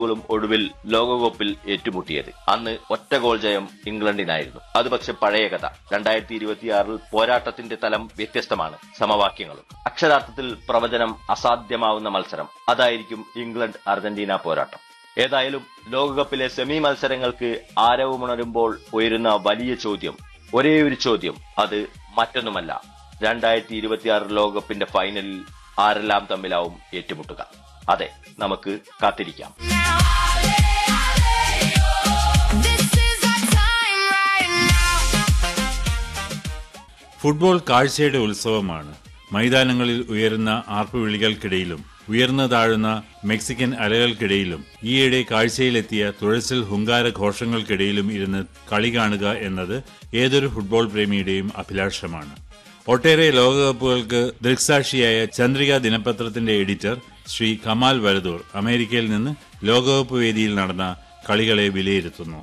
ും ഒടുവിൽ ലോകകപ്പിൽ ഏറ്റുമുട്ടിയത് അന്ന് ഒറ്റ ഗോൾ ജയം ഇംഗ്ലണ്ടിനായിരുന്നു അത് പക്ഷെ പഴയ കഥ രണ്ടായിരത്തി ഇരുപത്തിയാറിൽ പോരാട്ടത്തിന്റെ തലം വ്യത്യസ്തമാണ് സമവാക്യങ്ങളും അക്ഷരാർത്ഥത്തിൽ പ്രവചനം അസാധ്യമാവുന്ന മത്സരം അതായിരിക്കും ഇംഗ്ലണ്ട് അർജന്റീന പോരാട്ടം ഏതായാലും ലോകകപ്പിലെ സെമി മത്സരങ്ങൾക്ക് ആരവമുണരുമ്പോൾ ഉയരുന്ന വലിയ ചോദ്യം ഒരേ ഒരു ചോദ്യം അത് മറ്റൊന്നുമല്ല രണ്ടായിരത്തി ഇരുപത്തിയാറ് ലോകകപ്പിന്റെ ഫൈനലിൽ ആരെല്ലാം തമ്മിലാവും ഏറ്റുമുട്ടുക അതെ നമുക്ക് കാത്തിരിക്കാം This is our time right now. Football കാഴ്ചയുടെ ഉത്സവമാണ് മൈതാനങ്ങളിൽ ഉയരുന്ന ആർപ്പുവിളികൾക്കിടയിലും ഉയർന്നു താഴുന്ന മെക്സിക്കൻ അലകൾക്കിടയിലും ഈയിടെ കാഴ്ചയിലെത്തിയ തുഴച്ചിൽ ഹുങ്കാര ഘോഷങ്ങൾക്കിടയിലും ഇരുന്ന് കളി കാണുക എന്നത് ഏതൊരു ഫുട്ബോൾ പ്രേമിയുടെയും അഭിലാഷമാണ് ഒട്ടേറെ ലോകകപ്പുകൾക്ക് ദൃക്സാക്ഷിയായ ചന്ദ്രിക ദിനപത്രത്തിന്റെ എഡിറ്റർ ശ്രീ കമാൽ വരദൂർ അമേരിക്കയിൽ നിന്ന് ലോകകപ്പ് വേദിയിൽ നടന്ന കളികളെ വിലയിരുത്തുന്നു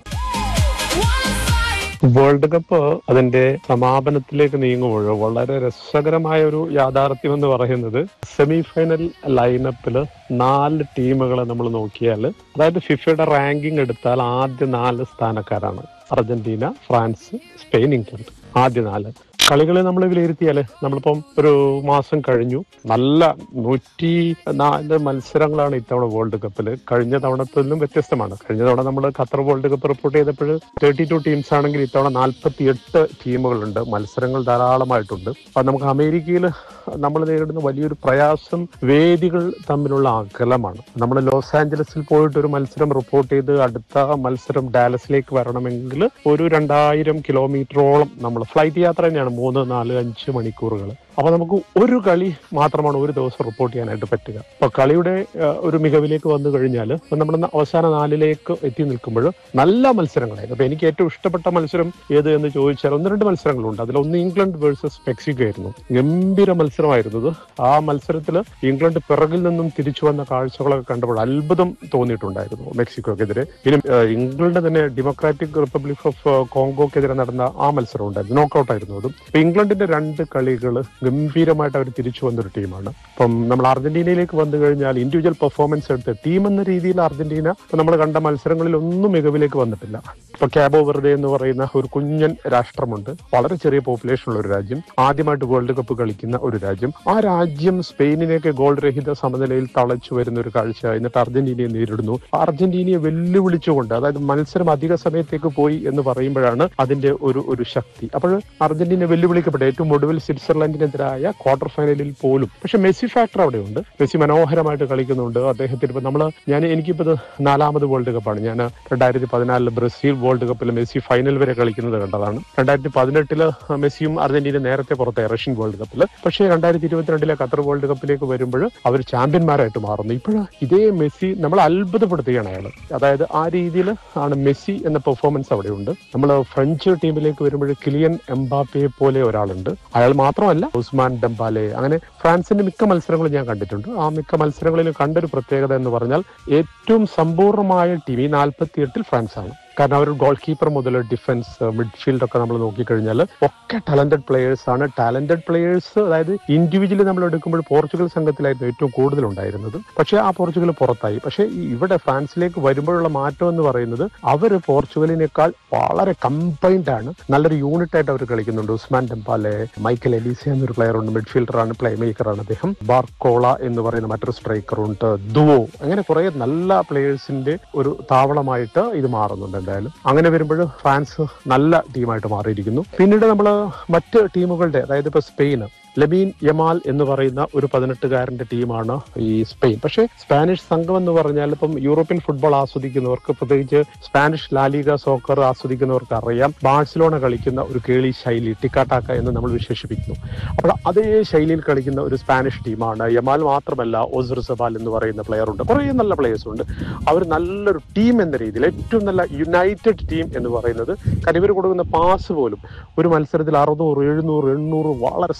One fight. വേൾഡ് കപ്പ് അതിന്റെ സമാപനത്തിലേക്ക് നീങ്ങുമ്പോൾ വളരെ രസകരമായ ഒരു യാഥാർത്ഥ്യം എന്ന് പറയുന്നത് സെമി ഫൈനൽ ലൈനപ്പില് നാല് ടീമുകളെ നമ്മൾ നോക്കിയാൽ അതായത് ഫിഫയുടെ റാങ്കിങ് എടുത്താൽ ആദ്യ നാല് സ്ഥാനക്കാരാണ് അർജന്റീന ഫ്രാൻസ് സ്പെയിൻ ഇംഗ്ലണ്ട് ആദ്യ നാല് കളികളെ നമ്മൾ വിലയിരുത്തിയാൽ നമ്മളിപ്പം ഒരു മാസം കഴിഞ്ഞു നല്ല നൂറ്റി നാല് മത്സരങ്ങളാണ് ഇത്തവണ വേൾഡ് കപ്പിൽ കഴിഞ്ഞ തവണത്തിലും വ്യത്യസ്തമാണ് കഴിഞ്ഞ തവണ നമ്മൾ ഖത്തർ വേൾഡ് കപ്പ് റിപ്പോർട്ട് ചെയ്തപ്പോൾ തേർട്ടി ടു ടീംസ് ആണെങ്കിൽ ഇത്തവണ നാൽപ്പത്തി എട്ട് ടീമുകളുണ്ട് മത്സരങ്ങൾ ധാരാളമായിട്ടുണ്ട് അപ്പൊ നമുക്ക് അമേരിക്കയിൽ നമ്മൾ നേരിടുന്ന വലിയൊരു പ്രയാസം വേദികൾ തമ്മിലുള്ള അകലമാണ് നമ്മൾ ലോസ് ആഞ്ചലസിൽ പോയിട്ട് ഒരു മത്സരം റിപ്പോർട്ട് ചെയ്ത് അടുത്ത മത്സരം ഡാലസിലേക്ക് വരണമെങ്കിൽ ഒരു രണ്ടായിരം കിലോമീറ്ററോളം നമ്മൾ ഫ്ലൈറ്റ് യാത്ര തന്നെയാണ് മൂന്ന് നാല് അഞ്ച് മണിക്കൂറുകൾ അപ്പൊ നമുക്ക് ഒരു കളി മാത്രമാണ് ഒരു ദിവസം റിപ്പോർട്ട് ചെയ്യാനായിട്ട് പറ്റുക അപ്പൊ കളിയുടെ ആ, ഒരു മികവിലേക്ക് വന്നു കഴിഞ്ഞാൽ നമ്മൾ അവസാന നാലിലേക്ക് എത്തി നിൽക്കുമ്പോൾ നല്ല മത്സരങ്ങളായിരുന്നു അപ്പൊ എനിക്ക് ഏറ്റവും ഇഷ്ടപ്പെട്ട മത്സരം ഏത് എന്ന് ചോദിച്ചാൽ ഒന്ന് രണ്ട് മത്സരങ്ങളുണ്ട് അതിൽ ഒന്ന് ഇംഗ്ലണ്ട് വേഴ്സസ് മെക്സിക്കോ ആയിരുന്നു ഗംഭീര മത്സരമായിരുന്നത് ആ മത്സരത്തിൽ ഇംഗ്ലണ്ട് പിറകിൽ നിന്നും തിരിച്ചു വന്ന കാഴ്ചകളൊക്കെ കണ്ടപ്പോൾ അത്ഭുതം തോന്നിയിട്ടുണ്ടായിരുന്നു മെക്സിക്കോക്കെതിരെ ഇനി ആ, ഇംഗ്ലണ്ട് തന്നെ ഡെമോക്രാറ്റിക് റിപ്പബ്ലിക് ഓഫ് കോങ്കോക്കെതിരെ നടന്ന ആ മത്സരം ഉണ്ടായിരുന്നു നോക്കൌട്ട് ആയിരുന്നു അതും അപ്പൊ ഇംഗ്ലണ്ടിന്റെ രണ്ട് കളികൾ ഗംഭീരമായിട്ട് അവർ തിരിച്ചു വന്നൊരു ടീമാണ് അപ്പം നമ്മൾ അർജന്റീനയിലേക്ക് വന്നു കഴിഞ്ഞാൽ ഇൻഡിവിജ്വൽ പെർഫോമൻസ് എടുത്ത് ടീം എന്ന രീതിയിൽ അർജന്റീന നമ്മൾ കണ്ട മത്സരങ്ങളിൽ ഒന്നും മികവിലേക്ക് വന്നിട്ടില്ല ഇപ്പൊ കാബോ വെറുതെ എന്ന് പറയുന്ന ഒരു കുഞ്ഞൻ രാഷ്ട്രമുണ്ട് വളരെ ചെറിയ പോപ്പുലേഷൻ ഉള്ള ഒരു രാജ്യം ആദ്യമായിട്ട് വേൾഡ് കപ്പ് കളിക്കുന്ന ഒരു രാജ്യം ആ രാജ്യം സ്പെയിനിനെയൊക്കെ ഗോൾ രഹിത സമനിലയിൽ തളച്ചു വരുന്ന ഒരു കാഴ്ച എന്നിട്ട് അർജന്റീനയെ നേരിടുന്നു അർജന്റീനയെ വെല്ലുവിളിച്ചുകൊണ്ട് അതായത് മത്സരം അധിക സമയത്തേക്ക് പോയി എന്ന് പറയുമ്പോഴാണ് അതിന്റെ ഒരു ഒരു ശക്തി അപ്പോൾ അർജന്റീന വെല്ലുവിളിക്കപ്പെട്ട ഏറ്റവും ഒടുവിൽ സ്വിറ്റ്സർലൻഡിനെതിരായ ക്വാർട്ടർ ഫൈനലിൽ പോലും പക്ഷെ മെസ്സി ഫാക്ടർ അവിടെയുണ്ട് മെസ്സി മനോഹരമായിട്ട് കളിക്കുന്നുണ്ട് അദ്ദേഹത്തിന് ഇപ്പൊ നമ്മള് ഞാൻ എനിക്കിപ്പോ ഇത് നാലാമത് വേൾഡ് കപ്പാണ് ഞാൻ രണ്ടായിരത്തി പതിനാലില് ബ്രസീൽ വേൾഡ് കപ്പിൽ മെസ്സി ഫൈനൽ വരെ കളിക്കുന്നത് കണ്ടതാണ് രണ്ടായിരത്തി പതിനെട്ടില് മെസ്സിയും അർജന്റീന നേരത്തെ പുറത്തായി റഷ്യൻ വേൾഡ് കപ്പിൽ പക്ഷേ രണ്ടായിരത്തി ഇരുപത്തിരണ്ടിലെ ഖത്തർ വേൾഡ് കപ്പിലേക്ക് വരുമ്പോൾ അവർ ചാമ്പ്യന്മാരായിട്ട് മാറുന്നു ഇപ്പോഴും ഇതേ മെസ്സി നമ്മൾ അത്ഭുതപ്പെടുത്തുകയാണ് അയാൾ അതായത് ആ രീതിയിൽ ആണ് മെസ്സി എന്ന പെർഫോമൻസ് അവിടെയുണ്ട് നമ്മൾ ഫ്രഞ്ച് ടീമിലേക്ക് വരുമ്പോൾ കിലിയൻ എംബാപ്പയെ പോലെ ഒരാളുണ്ട് അയാൾ മാത്രമല്ല ഉസ്മാൻ ഡംബാലെ അങ്ങനെ ഫ്രാൻസിന്റെ മിക്ക മത്സരങ്ങളും ഞാൻ കണ്ടിട്ടുണ്ട് ആ മിക്ക മത്സരങ്ങളിലും കണ്ടൊരു പ്രത്യേകത എന്ന് പറഞ്ഞാൽ ഏറ്റവും സമ്പൂർണ്ണമായ ടീം ഈ നാൽപ്പത്തി എട്ടിൽ ഫ്രാൻസ് ആണ് കാരണം അവർ ഗോൾ കീപ്പർ മുതൽ ഡിഫൻസ് മിഡ്ഫീൽഡ് ഒക്കെ നമ്മൾ നോക്കിക്കഴിഞ്ഞാൽ ഒക്കെ ടാലന്റഡ് പ്ലേയേഴ്സ് ആണ് ടാലന്റഡ് പ്ലേയേഴ്സ് അതായത് ഇൻഡിവിജ്വലി നമ്മൾ എടുക്കുമ്പോൾ പോർച്ചുഗൽ സംഘത്തിലായിരുന്നു ഏറ്റവും കൂടുതൽ ഉണ്ടായിരുന്നത് പക്ഷേ ആ പോർച്ചുഗൽ പുറത്തായി പക്ഷേ ഈ ഇവിടെ ഫ്രാൻസിലേക്ക് വരുമ്പോഴുള്ള മാറ്റം എന്ന് പറയുന്നത് അവർ പോർച്ചുഗലിനേക്കാൾ വളരെ കമ്പൈൻഡ് ആണ് നല്ലൊരു യൂണിറ്റ് ആയിട്ട് അവർ കളിക്കുന്നുണ്ട് ഉസ്മാൻ ഡെമ്പാലെ മൈക്കൽ എലീസ എന്നൊരു പ്ലെയർ ഉണ്ട് മിഡ്ഫീൽഡർ ആണ് പ്ലേ മേക്കർ ആണ് അദ്ദേഹം ബാർക്കോള എന്ന് പറയുന്ന മറ്റൊരു സ്ട്രൈക്കർ ഉണ്ട് ദുവോ അങ്ങനെ കുറെ നല്ല പ്ലേയേഴ്സിന്റെ ഒരു താവളമായിട്ട് ഇത് മാറുന്നുണ്ട് എന്തായാലും അങ്ങനെ വരുമ്പോൾ ഫ്രാൻസ് നല്ല ടീമായിട്ട് മാറിയിരിക്കുന്നു പിന്നീട് നമ്മൾ മറ്റ് ടീമുകളുടെ അതായത് ഇപ്പൊ സ്പെയിൻ ലബീൻ യമാൽ എന്ന് പറയുന്ന ഒരു പതിനെട്ടുകാരന്റെ ടീമാണ് ഈ സ്പെയിൻ പക്ഷേ സ്പാനിഷ് സംഘം എന്ന് പറഞ്ഞാൽ ഇപ്പം യൂറോപ്യൻ ഫുട്ബോൾ ആസ്വദിക്കുന്നവർക്ക് പ്രത്യേകിച്ച് സ്പാനിഷ് ലാലിക സോക്കർ ആസ്വദിക്കുന്നവർക്ക് അറിയാം ബാഴ്സലോണ കളിക്കുന്ന ഒരു കേളി ശൈലി ടിക്കാട്ടാക്ക എന്ന് നമ്മൾ വിശേഷിപ്പിക്കുന്നു അപ്പോൾ അതേ ശൈലിയിൽ കളിക്കുന്ന ഒരു സ്പാനിഷ് ടീമാണ് യമാൽ മാത്രമല്ല ഓസർ സബാൽ എന്ന് പറയുന്ന പ്ലെയർ ഉണ്ട് കുറേ നല്ല പ്ലെയേഴ്സ് ഉണ്ട് അവർ നല്ലൊരു ടീം എന്ന രീതിയിൽ ഏറ്റവും നല്ല യുണൈറ്റഡ് ടീം എന്ന് പറയുന്നത് കാരണം ഇവർ കൊടുക്കുന്ന പാസ് പോലും ഒരു മത്സരത്തിൽ അറുന്നൂറ് എഴുന്നൂറ് എണ്ണൂറ് വളരെ സക്സസ്ഫുൾ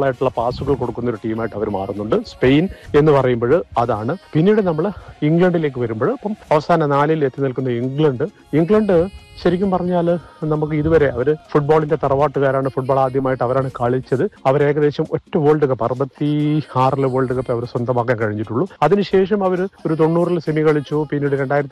ആയിട്ടുള്ള പാസുകൾ കൊടുക്കുന്ന ഒരു ടീമായിട്ട് അവർ മാറുന്നുണ്ട് സ്പെയിൻ എന്ന് പറയുമ്പോൾ അതാണ് പിന്നീട് നമ്മൾ ഇംഗ്ലണ്ടിലേക്ക് വരുമ്പോൾ ഇപ്പം അവസാന നാലിൽ എത്തി നിൽക്കുന്ന ഇംഗ്ലണ്ട് ഇംഗ്ലണ്ട് ശരിക്കും പറഞ്ഞാൽ നമുക്ക് ഇതുവരെ അവർ ഫുട്ബോളിന്റെ തറവാട്ടുകാരാണ് ഫുട്ബോൾ ആദ്യമായിട്ട് അവരാണ് കളിച്ചത് അവർ ഏകദേശം ഒറ്റ വേൾഡ് കപ്പ് അറുപത്തി ആറിലെ വേൾഡ് കപ്പ് അവർ സ്വന്തമാക്കാൻ കഴിഞ്ഞിട്ടുള്ളൂ അതിനുശേഷം അവർ ഒരു തൊണ്ണൂറിൽ സെമി കളിച്ചു പിന്നീട് രണ്ടായിരത്തി